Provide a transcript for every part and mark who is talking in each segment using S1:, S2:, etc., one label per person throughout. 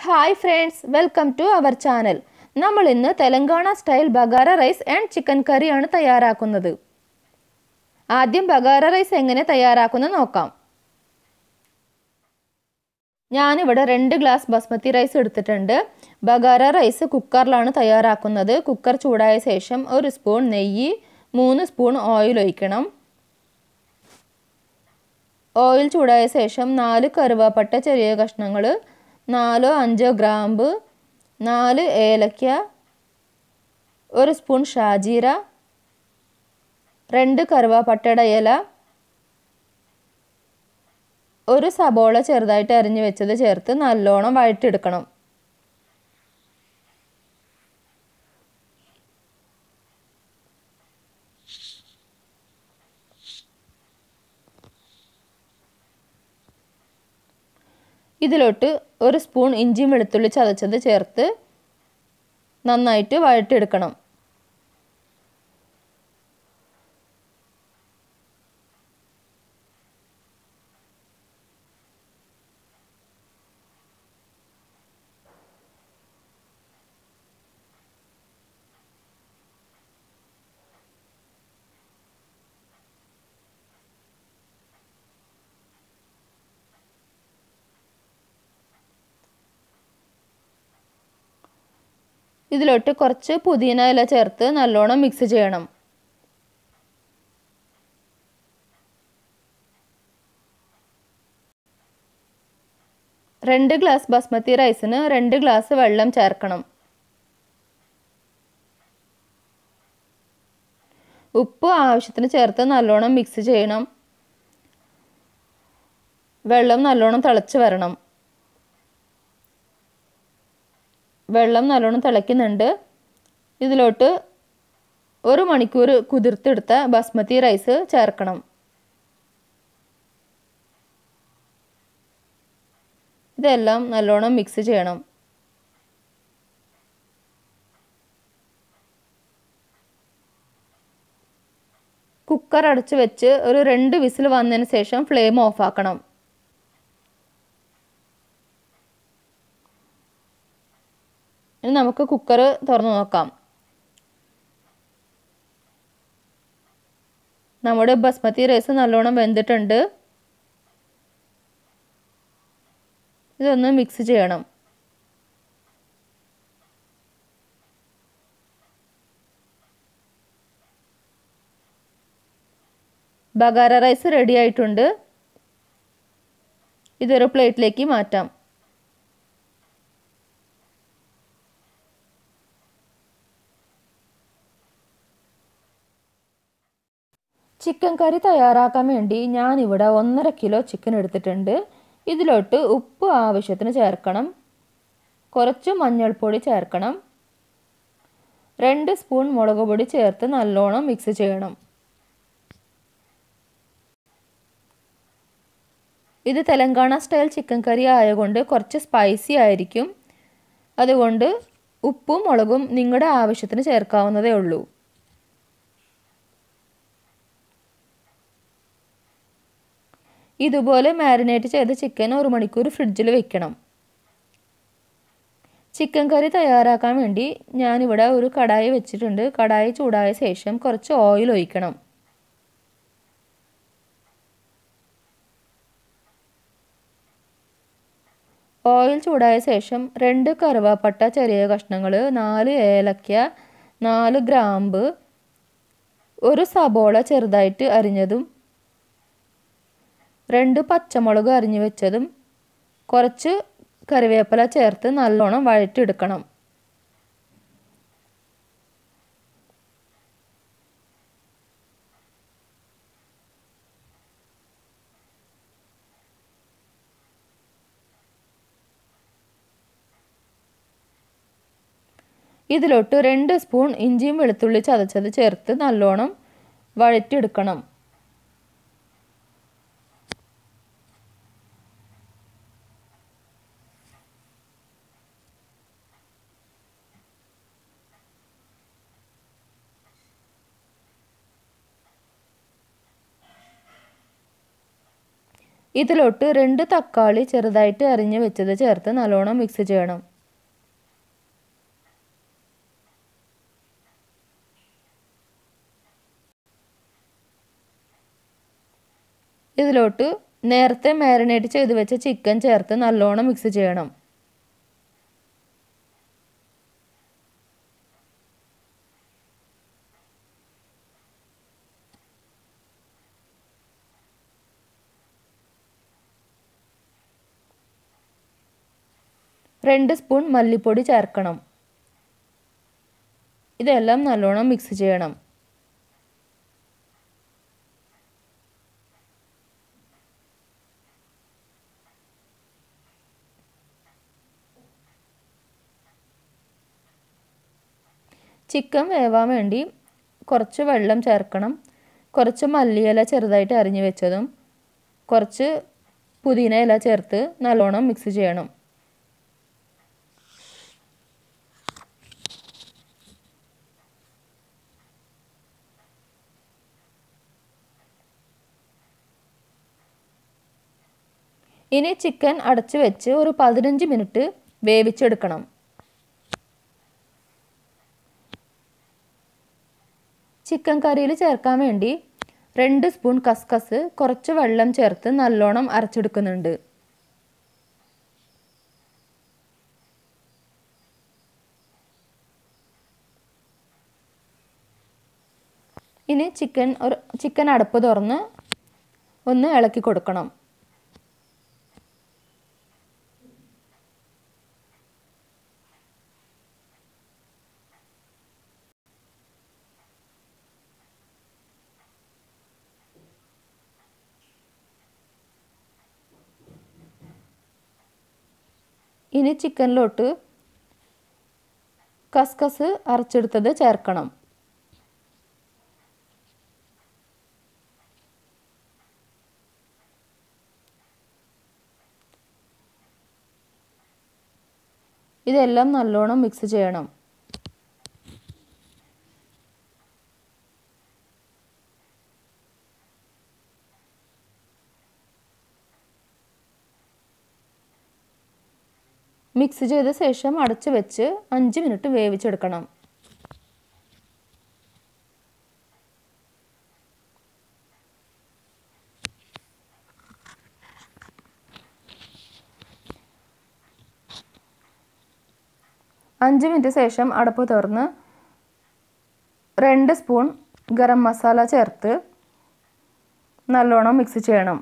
S1: hi friends welcome to our channel നമ്മൾ ഇന്ന് Telangana style bagara rice and chicken കറിയാണ് തയ്യാറാക്കുന്നത് ആദ്യം ബഗാര റൈസ് എങ്ങനെ തയ്യാറാക്കുന്നത് നോക്കാം ഞാനിവിടെ രണ്ട് ഗ്ലാസ് ബസ്മതി റൈസ് എടുത്തിട്ടുണ്ട് ബഗാര റൈസ് കുക്കറിലാണ് തയ്യാറാക്കുന്നത് കുക്കർ ചൂടായ ശേഷം ഒരു സ്പൂൺ നെയ്യ് മൂന്ന് സ്പൂൺ ഓയിൽ ഒഴിക്കണം ഓയിൽ ചൂടായ ശേഷം നാല് കറുവാപ്പട്ട ചെറിയ കഷ്ണങ്ങൾ നാലോ അഞ്ചോ ഗ്രാമ്പ് നാല് ഏലക്ക ഒരു സ്പൂൺ ഷാജീര രണ്ട് കറുവാപ്പട്ടയുടെ ഇല ഒരു സബോള ചെറുതായിട്ട് അരിഞ്ഞു വെച്ചത് ചേർത്ത് നല്ലോണം വഴറ്റിയെടുക്കണം ഇതിലോട്ട് ഒരു സ്പൂൺ ഇഞ്ചിയും വെളുത്തുള്ളി ചതച്ചത് ചേർത്ത് നന്നായിട്ട് വഴറ്റിയെടുക്കണം ഇതിലോട്ട് കുറച്ച് പുതിന ഇല ചേർത്ത് നല്ലോണം മിക്സ് ചെയ്യണം രണ്ട് ഗ്ലാസ് ബസ്മതി റൈസിന് രണ്ട് ഗ്ലാസ് വെള്ളം ചേർക്കണം ഉപ്പ് ആവശ്യത്തിന് ചേർത്ത് നല്ലോണം മിക്സ് ചെയ്യണം വെള്ളം നല്ലോണം തിളച്ച് വരണം വെള്ളം നല്ലോണം തിളയ്ക്കുന്നുണ്ട് ഇതിലോട്ട് ഒരു മണിക്കൂർ കുതിർത്തെടുത്ത ബസ്മതി റൈസ് ചേർക്കണം ഇതെല്ലാം നല്ലോണം മിക്സ് ചെയ്യണം കുക്കർ അടച്ച് വെച്ച് ഒരു രണ്ട് വിസിൽ വന്നതിന് ശേഷം ഫ്ലെയിം ഓഫ് ആക്കണം ഇനി നമുക്ക് കുക്കർ തുറന്നു നോക്കാം നമ്മുടെ ബസ്മതി റൈസ് നല്ലോണം വെന്തിട്ടുണ്ട് ഇതൊന്ന് മിക്സ് ചെയ്യണം ബഗാര റൈസ് റെഡി ആയിട്ടുണ്ട് ഇതൊരു പ്ലേറ്റിലേക്ക് മാറ്റാം ചിക്കൻ കറി തയ്യാറാക്കാൻ വേണ്ടി ഞാനിവിടെ ഒന്നര കിലോ ചിക്കൻ എടുത്തിട്ടുണ്ട് ഇതിലോട്ട് ഉപ്പ് ആവശ്യത്തിന് ചേർക്കണം കുറച്ച് മഞ്ഞൾപ്പൊടി ചേർക്കണം രണ്ട് സ്പൂൺ മുളക് പൊടി ചേർത്ത് നല്ലോണം മിക്സ് ചെയ്യണം ഇത് തെലങ്കാന സ്റ്റൈൽ ചിക്കൻ കറി ആയതുകൊണ്ട് കുറച്ച് സ്പൈസി ആയിരിക്കും അതുകൊണ്ട് ഉപ്പും മുളകും നിങ്ങളുടെ ആവശ്യത്തിന് ചേർക്കാവുന്നതേ ഉള്ളൂ ഇതുപോലെ മാരിനേറ്റ് ചെയ്ത ചിക്കൻ ഒരു മണിക്കൂർ ഫ്രിഡ്ജിൽ വെക്കണം ചിക്കൻ കറി തയ്യാറാക്കാൻ വേണ്ടി ഞാനിവിടെ ഒരു കടായി വെച്ചിട്ടുണ്ട് കടായി ചൂടായ ശേഷം കുറച്ച് ഓയിൽ ഒഴിക്കണം ഓയിൽ ചൂടായ ശേഷം രണ്ട് കറുവാപ്പട്ട ചെറിയ കഷ്ണങ്ങൾ നാല് ഏലക്ക നാല് ഗ്രാമ്പ് ഒരു സബോള ചെറുതായിട്ട് അരിഞ്ഞതും രണ്ട് പച്ചമുളക് അരിഞ്ഞു വെച്ചതും കുറച്ച് കറിവേപ്പില ചേർത്ത് നല്ലോണം വഴറ്റിയെടുക്കണം ഇതിലോട്ട് രണ്ട് സ്പൂൺ ഇഞ്ചിയും വെളുത്തുള്ളി ചതച്ചത് ചേർത്ത് നല്ലോണം വഴറ്റിയെടുക്കണം ഇതിലോട്ട് രണ്ട് തക്കാളി ചെറുതായിട്ട് അരിഞ്ഞ് വെച്ചത് ചേർത്ത് നല്ലോണം മിക്സ് ചെയ്യണം ഇതിലോട്ട് നേരത്തെ മാരിനേറ്റ് ചെയ്ത് വെച്ച ചിക്കൻ ചേർത്ത് നല്ലോണം മിക്സ് ചെയ്യണം രണ്ട് സ്പൂൺ മല്ലിപ്പൊടി ചേർക്കണം ഇതെല്ലാം നല്ലോണം മിക്സ് ചെയ്യണം ചിക്കൻ വേവാൻ വേണ്ടി കുറച്ച് വെള്ളം ചേർക്കണം കുറച്ച് മല്ലിയില ചെറുതായിട്ട് അരിഞ്ഞു വെച്ചതും കുറച്ച് പുതിന ഇല ചേർത്ത് നല്ലോണം മിക്സ് ചെയ്യണം ഇനി ചിക്കൻ അടച്ചു വെച്ച് ഒരു പതിനഞ്ച് മിനിറ്റ് വേവിച്ചെടുക്കണം ചിക്കൻ കറിയിൽ ചേർക്കാൻ വേണ്ടി രണ്ട് സ്പൂൺ കസ്കസ് കുറച്ച് വെള്ളം ചേർത്ത് നല്ലോണം അരച്ചെടുക്കുന്നുണ്ട് ഇനി ചിക്കൻ ഒരു ചിക്കൻ അടുപ്പ് തുറന്ന് ഒന്ന് ഇളക്കി കൊടുക്കണം ഇനി ചിക്കനിലോട്ട് കസ്കസ് അരച്ചെടുത്തത് ചേർക്കണം ഇതെല്ലാം നല്ലോണം മിക്സ് ചെയ്യണം മിക്സ് ചെയ്ത ശേഷം അടച്ചു വെച്ച് അഞ്ച് മിനിറ്റ് വേവിച്ചെടുക്കണം അഞ്ച് മിനിറ്റ് ശേഷം അടപ്പ് തുറന്ന് രണ്ട് സ്പൂൺ ഗരം മസാല ചേർത്ത് നല്ലോണം മിക്സ് ചെയ്യണം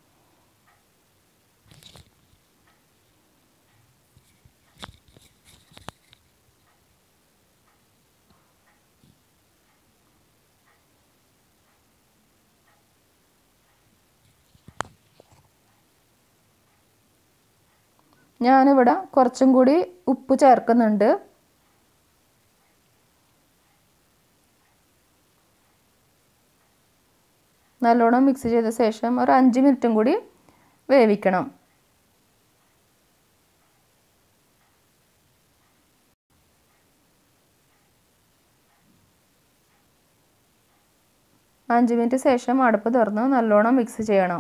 S1: ഞാനിവിടെ കുറച്ചും കൂടി ഉപ്പ് ചേർക്കുന്നുണ്ട് നല്ലോണം മിക്സ് ചെയ്ത ശേഷം ഒരു അഞ്ച് മിനിറ്റും കൂടി വേവിക്കണം അഞ്ച് മിനിറ്റ് ശേഷം അടുപ്പ് തുറന്ന് നല്ലോണം മിക്സ് ചെയ്യണം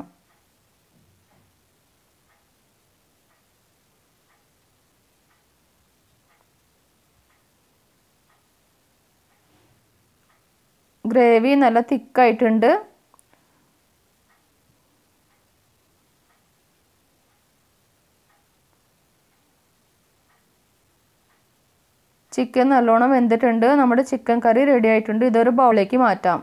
S1: ഗ്രേവി നല്ല തിക്കായിട്ടുണ്ട് ചിക്കൻ നല്ലോണം വെന്തിട്ടുണ്ട് നമ്മുടെ ചിക്കൻ കറി റെഡി ആയിട്ടുണ്ട് ഇതൊരു ബൗളിലേക്ക് മാറ്റാം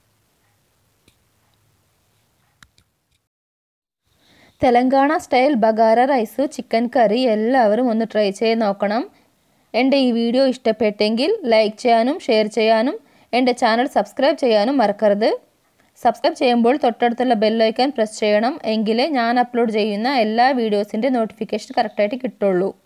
S1: Telangana style bagara rice chicken curry എല്ലാവരും ഒന്ന് ട്രൈ ചെയ്ത് നോക്കണം എൻ്റെ ഈ വീഡിയോ ഇഷ്ടപ്പെട്ടെങ്കിൽ ലൈക്ക് ചെയ്യാനും ഷെയർ ചെയ്യാനും എൻ്റെ ചാനൽ സബ്സ്ക്രൈബ് ചെയ്യാനും മറക്കരുത് സബ്സ്ക്രൈബ് ചെയ്യുമ്പോൾ തൊട്ടടുത്തുള്ള ബെല്ലൈക്കൺ പ്രസ് ചെയ്യണം എങ്കിലേ ഞാൻ അപ്ലോഡ് ചെയ്യുന്ന എല്ലാ വീഡിയോസിൻ്റെ നോട്ടിഫിക്കേഷൻ കറക്റ്റായിട്ട് കിട്ടുള്ളൂ